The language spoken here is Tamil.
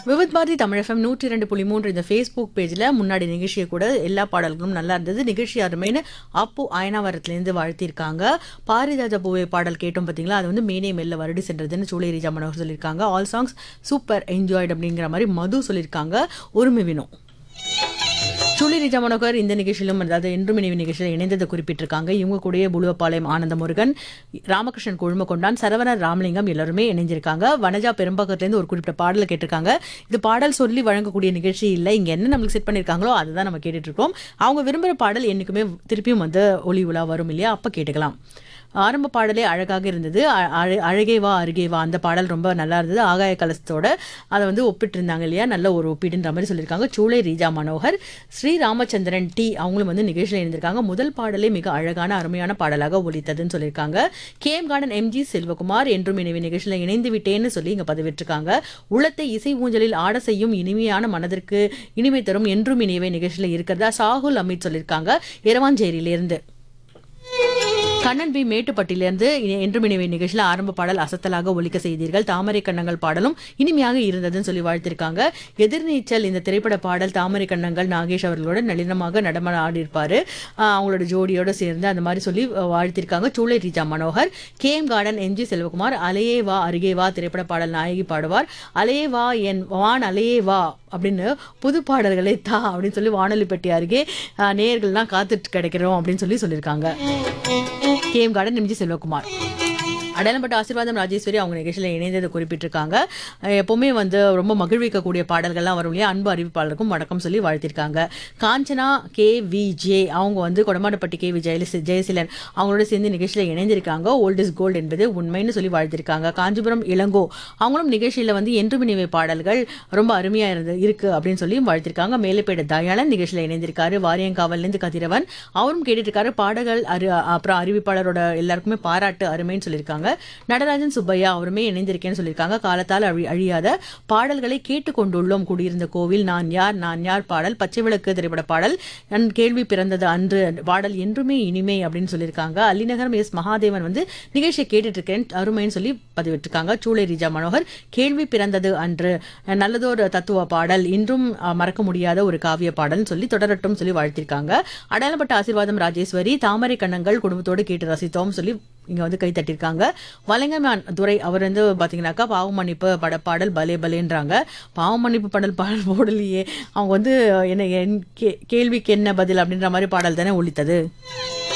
விவித் பாரதி தமிழ் எஃப்எம் நூற்றி ரெண்டு புள்ளி மூன்று இந்த ஃபேஸ்புக் பேஜில் முன்னாடி நிகழ்ச்சியை கூட எல்லா பாடல்களும் நல்லா இருந்தது நிகழ்ச்சி அருமைன்னு அப்பு அயனாவரத்துலேருந்து வாழ்த்திருக்காங்க பாரிஜாத பூவே பாடல் கேட்டோம் பார்த்தீங்களா அது வந்து மேனே மெல்ல வருடி சென்றதுன்னு சூளை ரீஜா மனோகர் சொல்லியிருக்காங்க ஆல் சாங்ஸ் சூப்பர் என்ஜாய்டு அப்படிங்கிற மாதிரி மது சொல்லியிருக்காங்க உரிமை வினோ சூளி ரிஜா மனோகர் இந்த நிகழ்ச்சியிலும் அதாவது என்றும் நினைவு நிகழ்ச்சியில் இணைந்ததை குறிப்பிட்டிருக்காங்க இவங்க கூடயே புலுவப்பாளையம் ஆனந்த முருகன் ராமகிருஷ்ணன் கொழுமக்கொண்டான் சரவணர் ராமலிங்கம் எல்லாருமே இணைஞ்சிருக்காங்க வனஜா பெரும்பாக்கத்துலேருந்து ஒரு குறிப்பிட்ட பாடலை கேட்டிருக்காங்க இது பாடல் சொல்லி வழங்கக்கூடிய நிகழ்ச்சி இல்லை இங்கே என்ன நம்மளுக்கு செட் பண்ணியிருக்காங்களோ அதுதான் நம்ம கேட்டுட்டு இருக்கோம் அவங்க விரும்புகிற பாடல் என்றைக்குமே திருப்பியும் வந்து ஒளி உலா வரும் இல்லையா அப்போ கேட்டுக்கலாம் ஆரம்ப பாடலே அழகாக இருந்தது அ- அழ- அழகே வா அருகே வா அந்த பாடல் ரொம்ப நல்லா இருந்தது ஆகாய கலசத்தோட அதை வந்து ஒப்பிட்டு இருந்தாங்க இல்லையா நல்ல ஒரு ஒப்பீடுன்ற மாதிரி சொல்லியிருக்காங்க சூளை ரீஜா மனோகர் ஸ்ரீ ராமச்சந்திரன் டி அவங்களும் வந்து நிகழ்ச்சியில் இருந்திருக்காங்க முதல் பாடலே மிக அழகான அருமையான பாடலாக ஒலித்ததுன்னு சொல்லியிருக்காங்க K M garden MG Selvakumar என்றும் இணைவு நிகழ்ச்சியில் இணைந்து விட்டேன்னு சொல்லி இங்கே பதிவிட்டிருக்காங்க உள்ளத்தை இசை ஊஞ்சலில் ஆட செய்யும் இனிமையான மனதிற்கு இனிமை தரும் என்றும் இணைவை நிகழ்ச்சியில் இருக்கிறதா சாகுல் அமித் சொல்லியிருக்காங்க இரவாஞ்சேரியிலிருந்து கண்ணன் பி மேட்டுப்பட்டிலிருந்து இ- என்றும் இனிமை நிகழ்ச்சியில் ஆரம்ப பாடல் அசத்தலாக ஒலிக்க செய்தீர்கள் தாமரை கண்ணங்கள் பாடலும் இனிமையாக இருந்ததுன்னு சொல்லி வாழ்த்திருக்காங்க எதிர்நீச்சல் இந்த திரைப்பட பாடல் தாமரை கண்ணங்கள் நாகேஷ் அவர்களோட நளினமாக நடனம் ஆடியிருப்பாரு ஆஹ் அவங்களோட ஜோடியோட சேர்ந்து அந்த மாதிரி சொல்லி அஹ், வாழ்த்திருக்காங்க Choolai Reeja Manohar K M garden MG Selvakumar அலையே வா அருகே வா திரைப்பட பாடல் நாயகி பாடுவார் அலையே வா என் வான் அலையே வா அப்படின்னு புது பாடல்களை தா அப்படின்னு சொல்லி வானொலி பெட்டி அருகே ஆஹ், நேயர்கள்லாம் காத்துட்டு கிடைக்கிறோம் அப்படின்னு சொல்லி சொல்லியிருக்காங்க K M garden MG Selvakumar அடையாளப்பட்ட ஆசீர்வாதம் ராஜேஸ்வரி அவங்க நிகழ்ச்சியில் இணைந்ததை குறிப்பிட்டிருக்காங்க அஹ் எப்பவுமே வந்து ரொம்ப மகிழ்விக்கக்கூடிய பாடல்கள்லாம் வரும் இல்லையா அன்பு அறிவிப்பாளருக்கும் வணக்கம் சொல்லி வாழ்த்திருக்காங்க காஞ்சனா கே வி ஜே அவங்க வந்து கொடமாட்டப்பட்டி கே வி ஜெயலசி ஜெயசீலன் அவங்களோட சேர்ந்து நிகழ்ச்சியில் இணைந்திருக்காங்க ஓல்ட் இஸ் கோல்டு என்பது உண்மைன்னு சொல்லி வாழ்த்திருக்காங்க காஞ்சிபுரம் இளங்கோ அவங்களும் நிகழ்ச்சியில் வந்து என்றும் நினைவு பாடல்கள் ரொம்ப அருமையா இருந்து இருக்கு அப்படின்னு சொல்லி வாழ்த்திருக்காங்க மேலப்பேட தயாளன் நிகழ்ச்சியில் இணைந்திருக்காரு வாரியங்காவல்லேருந்து கதிரவன் அவரும் கேட்டுட்டு இருக்காரு பாடல்கள் அரு அப்புறம் அறிவிப்பாளரோட எல்லாருக்குமே பாராட்டு அருமைன்னு சொல்லியிருக்காங்க நடராஜன் சுப்பையா அவருமே இணைந்திருக்கேன்னு சொல்லியிருக்காங்க காலத்தால் அழி அழியாத பாடல்களை கேட்டுக்கொண்டுள்ளோம் குடியிருந்த கோவில் நான் யார் நான் யார் பாடல் பச்சை விளக்கு திரைப்பட பாடல் நன் கேள்வி பிறந்தது அன்று பாடல் என்றுமே இனிமை அப்படின்னு சொல்லியிருக்காங்க அல்லிநகரம் எஸ் மகாதேவன் வந்து நிகழ்ச்சியை கேட்டுட்டு இருக்கேன் அருமைன்னு சொல்லி பதிவிட்டிருக்காங்க சூளை ரிஜா மனோகர் கேள்வி பிறந்தது அன்று நல்லதொரு தத்துவ பாடல் இன்றும் அஹ், மறக்க முடியாத ஒரு காவிய பாடல்னு சொல்லி தொடரட்டும் சொல்லி வாழ்த்திருக்காங்க அடையாளப்பட்ட ஆசீர்வாதம் ராஜேஸ்வரி தாமரை கண்ணங்கள் குடும்பத்தோடு கேட்டு ரசித்தோம் சொல்லி இங்க வந்து கை தட்டியிருக்காங்க வலங்கமான் துரை அவர் வந்து பாத்தீங்கன்னாக்கா பாவ மன்னிப்பு பட பாடல் பலே பலேன்றாங்க பாவ மன்னிப்பு பாடல் பாடல் போடலையே அவங்க வந்து என்ன என் கே- கேள்விக்கு என்ன பதில் அப்படின்ற மாதிரி பாடல் தானே ஒலித்தது